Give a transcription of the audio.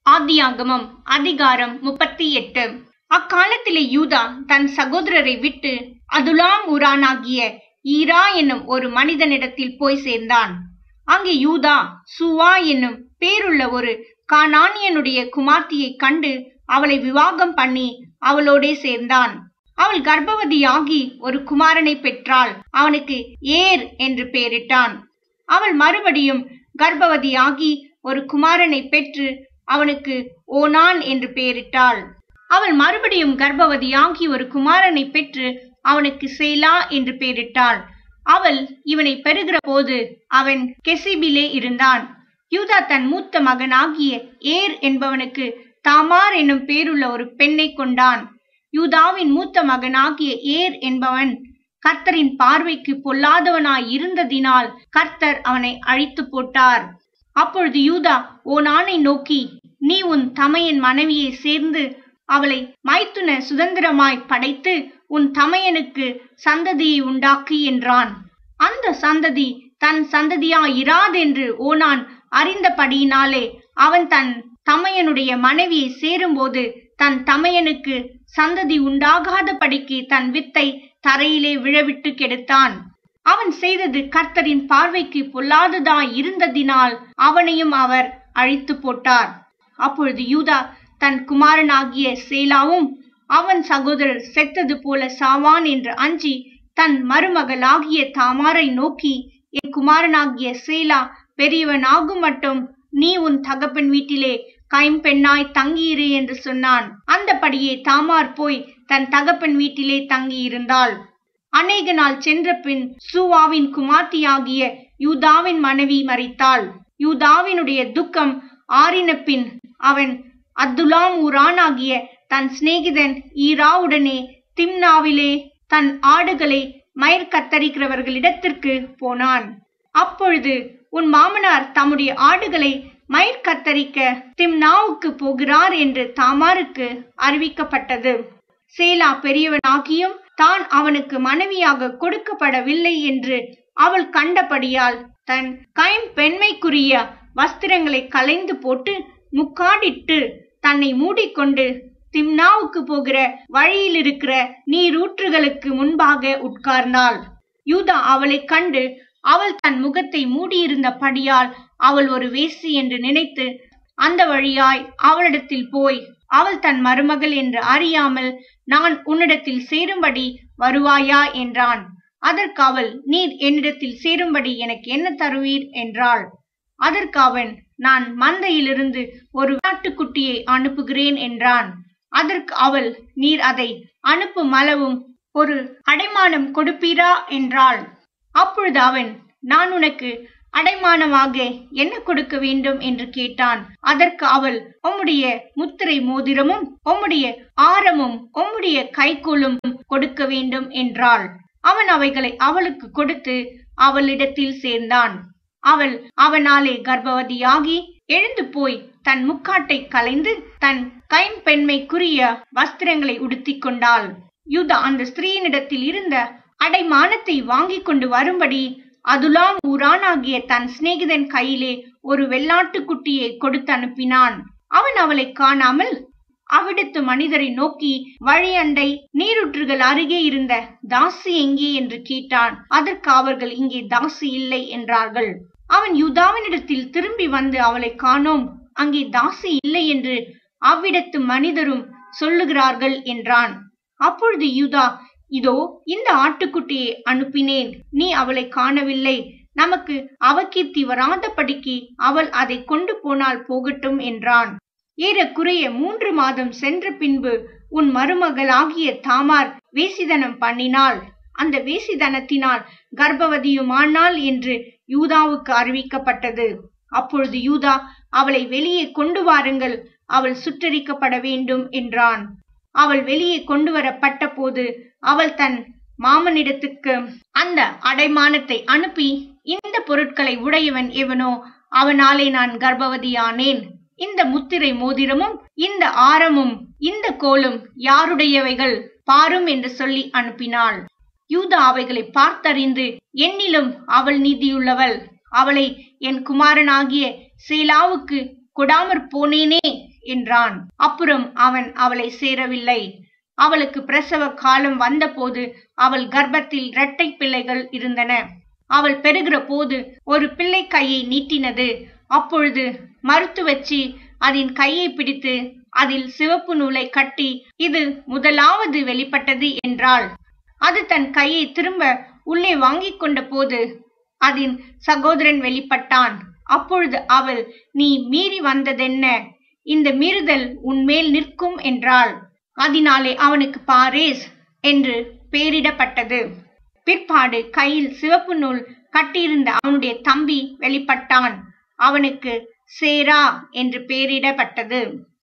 ஆதியாகமம் அதிகாரம் முப்பத்தி எட்டு அக்காலத்திலே யூதா தன் சகோதரரை விட்டு அதுலாம் ஊரானாகிய ஈரா என்னும் ஒரு மனிதனிடத்தில் போய் சேர்ந்தான் அங்கே யூதா சுவா என்னும் பேருள்ள ஒரு கானானியனுடைய குமார்த்தியை கண்டு அவளை விவாகம் பண்ணி அவளோடே சேர்ந்தான் அவள் கர்ப்பவதியாகி ஒரு குமாரனை பெற்றாள் அவனுக்கு ஏர் என்று பெயரிட்டான் அவள் மறுபடியும் கர்ப்பவதியாகி ஒரு குமாரனை பெற்று அவனுக்கு ஓனான் என்று பெயரிட்டாள் அவள் மறுபடியும் கர்ப்பவதியாகி ஒரு குமாரனை பெற்று அவனுக்கு சேலா என்று பெயரிட்டாள் அவள் இவனை பெறுகிற போது அவன் கெசிபிலே இருந்தான் யூதா தன் மூத்த மகனாகிய ஏர் என்பவனுக்கு தாமார் என்னும் பேருள்ள ஒரு பெண்ணை கொண்டான் யூதாவின் மூத்த மகனாகிய ஏர் என்பவன் கர்த்தரின் பார்வைக்கு பொல்லாதவனாய் இருந்ததினால் கர்த்தர் அவனை அழித்து போட்டார் அப்பொழுது யூதா ஓனானை நோக்கி நீ உன் தமையன் மனைவியை சேர்ந்து அவளை மைத்துன சுதந்திரமாய் படைத்து உன் தமையனுக்கு சந்ததியை உண்டாக்கு என்றான் அந்த சந்ததி தன் சந்ததியாயிராதென்று ஓனான் அறிந்தபடியினாலே அவன் தன் தமையனுடைய மனைவியை சேரும்போது தன் தமையனுக்கு சந்ததி உண்டாகாதபடிக்கு தன் வித்தை தரையிலே விழவிட்டு கெடுத்தான் அவன் செய்தது கர்த்தரின் பார்வைக்கு பொல்லாததாய் இருந்ததினால் அவனையும் அவர் அழித்து போட்டார் அப்பொழுது யூதா தன் குமாரனாகிய சேலாவும் அவன் சகோதரர் செத்தது போல சாவான் என்று அஞ்சி தன் மருமகளாகிய தாமாரை நோக்கி என் குமாரனாகிய சேலா பெரியவன் ஆகும் மட்டும் நீ உன் தகப்பன் வீட்டிலே கைம்பெண்ணாய் தங்கியிரு என்று சொன்னான் அந்தபடியே தாமார் போய் தன் தகப்பன் வீட்டிலே தங்கியிருந்தாள் அநேக நாள் சென்ற பின் சூவாவின் குமார்த்தியாகிய யூதாவின் மனைவி மறித்தாள் யூதாவினுடைய துக்கம் ஆறின பின் அவன் அத்துலாம் ஊரானாகிய தன் சிநேகிதன் ஈராவுடனே திம்னாவிலே தன் ஆடுகளை மயிர் கத்தரிக்கிறவர்களிடத்திற்கு போனான் அப்பொழுது உன் மாமனார் தம்முடைய ஆடுகளை மயிர் கத்தரிக்க திம்னாவுக்கு போகிறார் என்று தாமாருக்கு அறிவிக்கப்பட்டது சேலா பெரியவனாகியும் தான் அவனுக்கு மனைவியாக கொடுக்கப்படவில்லை என்று அவள் கண்டபடியால் தன் கைம்பெண்மைக்குரிய வஸ்திரங்களை களைந்து போட்டு முக்காடிட்டு தன்னை மூடிக்கொண்டு திம்னாவுக்கு போகிற வழியில் இருக்கிற நீரூற்றுகளுக்கு முன்பாக உட்கார்ந்தாள் யூதா அவளை கண்டு அவள் தன் முகத்தை மூடியிருந்தபடியால் அவள் ஒரு வேசி என்று நினைத்து அந்த வழியாய் அவளிடத்தில் போய் அவள் தன் மருமகள் என்று அறியாமல் நான் உன்னிடத்தில் சேரும்படி வருவாயா என்றான் அதற்கு அவள் நீர் என்னிடத்தில் சேரும்படி எனக்கு என்ன தருவீர் என்றாள் அதற்கு அவன் நான் மந்தையிலிருந்து ஒரு நாட்டுக்குட்டியை அனுப்புகிறேன் என்றான் அதற்கு அவள் நீர் அதை அனுப்பும் அளவும் ஒரு அடைமானம் கொடுப்பீரா என்றாள் அப்பொழுது அவன் நான் உனக்கு அடைமானமாக என்ன கொடுக்க வேண்டும் என்று கேட்டான் அதற்கு அவள் உம்முடைய முத்திரை மோதிரமும் உம்முடைய ஆரமும் உம்முடைய கைகோலும் கொடுக்க வேண்டும் என்றாள் அவன் அவைகளை அவளுக்கு கொடுத்து அவளிடத்தில் சேர்ந்தான் அவள் அவனாலே கர்ப்பவதியாகி எழுந்து போய் தன் முக்காட்டை கலைந்து தன் கைம்பெண்மைக்குரிய வஸ்திரங்களை உடுத்திக் கொண்டாள் யூதா அந்த ஸ்திரீனிடத்தில் இருந்த அடைமானத்தை வாங்கிக் கொண்டு வரும்படி அதுலாம் ஊரானாகிய தன் சிநேகிதன் கையிலே ஒரு வெள்ளாட்டுக்குட்டியை கொடுத்து அனுப்பினான் அவன் அவளை காணாமல் அவிடத்து மனிதரை நோக்கி வழியண்டை நீருற்றுகள் அருகே இருந்த தாசி எங்கே என்று கேட்டான் அதற்கு அவர்கள் இங்கே தாசி இல்லை என்றார்கள் அவன் யூதாவினிடத்தில் திரும்பி வந்து அவளை காணோம் அங்கே தாசி இல்லை என்று அவ்விடத்து மனிதரும் சொல்லுகிறார்கள் என்றான் அப்பொழுது யூதா இதோ இந்த ஆட்டுக்குட்டியை அனுப்பினேன் நீ அவளை காணவில்லை நமக்கு அவகீர்த்தி வராதபடிக்கு அவள் அதை கொண்டு போனால் போகட்டும் என்றான் ஏறக்குறைய மூன்று மாதம் சென்ற பின்பு உன் மருமகளாகிய தாமார் வேசிதனம் பண்ணினாள் அந்த வேசிதனத்தினால் கர்ப்பவதியுமானாள் என்று யூதாவுக்கு அறிவிக்கப்பட்டது அப்பொழுது யூதா அவளை வெளியே கொண்டு வாருங்கள் அவள் சுட்டரிக்கப்பட வேண்டும் என்றான் அவள் வெளியே கொண்டு வரப்பட்ட போது அவள் தன் மாமனிடத்துக்கு அந்த அடைமானத்தை அனுப்பி இந்த பொருட்களை உடையவன் எவனோ அவனாலே நான் கர்ப்பவதியானேன் இந்த முத்திரை மோதிரமும் இந்த ஆரமும் இந்த கோலும் யாருடையவைகள் பாரும் என்று சொல்லி அனுப்பினாள் யூதா அவைகளை பார்த்தறிந்து என்னிலும் அவள் நீதியுள்ளவள் அவளை என் குமாரனாகிய சேலாவுக்கு கொடாமற் போனேனே என்றான் அப்புறம் அவன் அவளை சேரவில்லை அவளுக்கு பிரசவ காலம் வந்தபோது அவள் கர்ப்பத்தில் இரட்டை பிள்ளைகள் இருந்தன அவள் பெறுகிற போது ஒரு பிள்ளை கையை நீட்டினது அப்பொழுது மருத்துவச்சி அதன் கையை பிடித்து அதில் சிவப்பு நூலை கட்டி இது முதலாவது வெளிப்பட்டது என்றாள் அது தன் கையை திரும்ப உள்ளே வாங்கிக் கொண்ட போது அதன் சகோதரன் வெளிப்பட்டான் அப்பொழுது அவள் நீ மீறி வந்ததென்ன இந்த மீறுதல் உன்மேல் நிற்கும் என்றாள் அதனாலே அவனுக்கு பாரேஸ் என்று பெயரிடப்பட்டது பிற்பாடு கையில் சிவப்பு நூல் கட்டியிருந்த அவனுடைய தம்பி வெளிப்பட்டான் அவனுக்கு சேரா என்று பெயரிடப்பட்டது